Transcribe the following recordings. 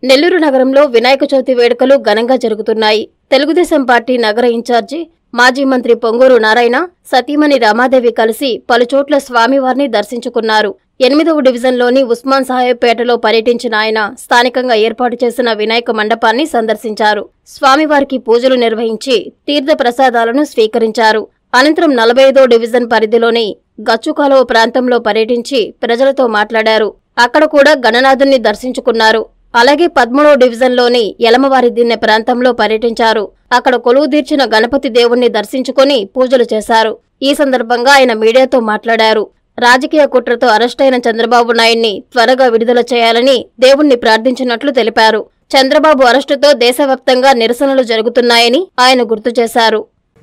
నెల్లూరు నగరంలో వినాయక చవితి వేడుకలు ఘనంగా జరుగుతున్నాయి తెలుగుదేశం పార్టీ నగర ఇన్ఛార్జి మాజీ మంత్రి పొంగూరు నారాయణ సతీమణి రమాదేవి కలిసి పలుచోట్ల స్వామివారిని దర్శించుకున్నారు ఎనిమిదవ డివిజన్లోని ఉస్మాన్ సాహెబ్పేటలో పర్యటించిన ఆయన స్థానికంగా ఏర్పాటు చేసిన వినాయక మండపాన్ని సందర్శించారు స్వామివారికి పూజలు నిర్వహించి తీర్థ ప్రసాదాలను స్వీకరించారు అనంతరం నలభై ఐదో డివిజన్ పరిధిలోని గచ్చుకాలువ ప్రాంతంలో పర్యటించి ప్రజలతో మాట్లాడారు అక్కడ కూడా గణనాథుణ్ణి దర్శించుకున్నారు అలాగే పదమూడో డివిజన్లోని యలమవారి దిన్నె ప్రాంతంలో పర్యటించారు అక్కడ కొలువు తీర్చిన గణపతి దేవుణ్ణి దర్శించుకుని పూజలు చేశారు ఈ సందర్భంగా ఆయన మీడియాతో మాట్లాడారు రాజకీయ కుట్రతో అరెస్టైన చంద్రబాబు నాయుడిని త్వరగా విడుదల చేయాలని దేవుణ్ణి ప్రార్థించినట్లు తెలిపారు చంద్రబాబు అరెస్టుతో దేశవ్యాప్తంగా నిరసనలు జరుగుతున్నాయని ఆయన గుర్తు చేశారు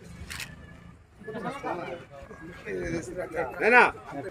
నేనా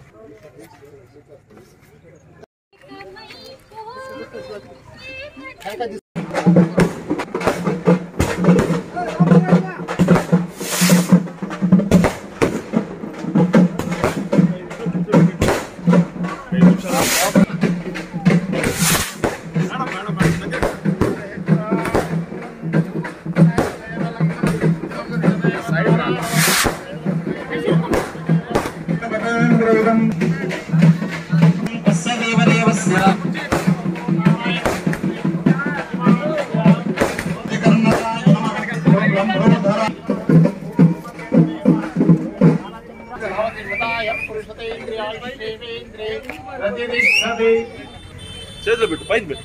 చేతిలో పెట్టు పైన పెట్టు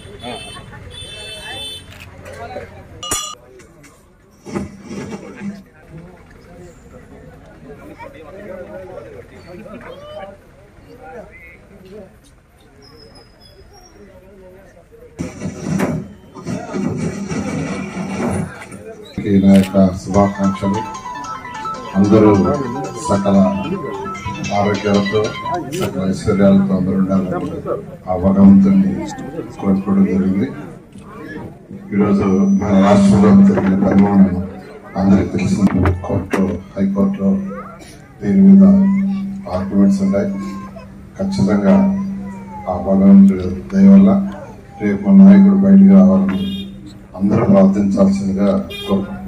ఈ నా యొక్క శుభాకాంక్షలు అందరూ సకల ఆరోగ్యాలతో సకల ఐశ్వర్యాలతో అందరూ ఉండాలని ఆ భగవంతుని కోరుకోవడం జరిగింది ఈరోజు మన రాష్ట్రంలో జరిగిన పరిమాణం అందరికీ తెలిసింది కోర్టులో హైకోర్టులో దీని మీద ఆర్గ్యుమెంట్స్ ఉన్నాయి ఖచ్చితంగా ఆ భగవంతుడి దయ వల్ల రేపు మన నాయకుడు బయటికి రావాలని అందరూ ప్రార్థించాల్సిందిగా కోరుకుంటున్నాను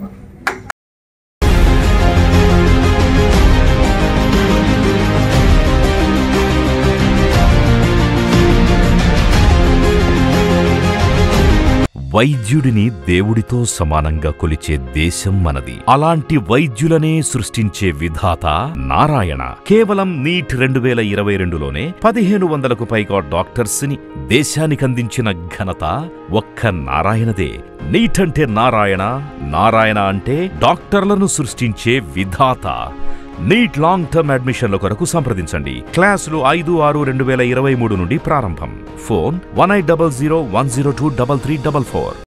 వైద్యుడిని దేవుడితో సమానంగా కొలిచే దేశం మనది అలాంటి వైద్యులనే సృష్టించే విధాత నారాయణ కేవలం నీట్ రెండు వేల ఇరవై రెండులోనే పదిహేను వందలకు పైగా డాక్టర్స్ ని దేశానికందించిన ఘనత ఒక్క నారాయణదే నీట్ అంటే నారాయణ నారాయణ అంటే డాక్టర్లను సృష్టించే విధాత నీట్ లాంగ్ టర్మ్ అడ్మిషన్ల కొరకు సంప్రదించండి క్లాసులు ఐదు ఆరు రెండు వేల ఇరవై మూడు నుండి ప్రారంభం phone one eight double zero one zero two double three double four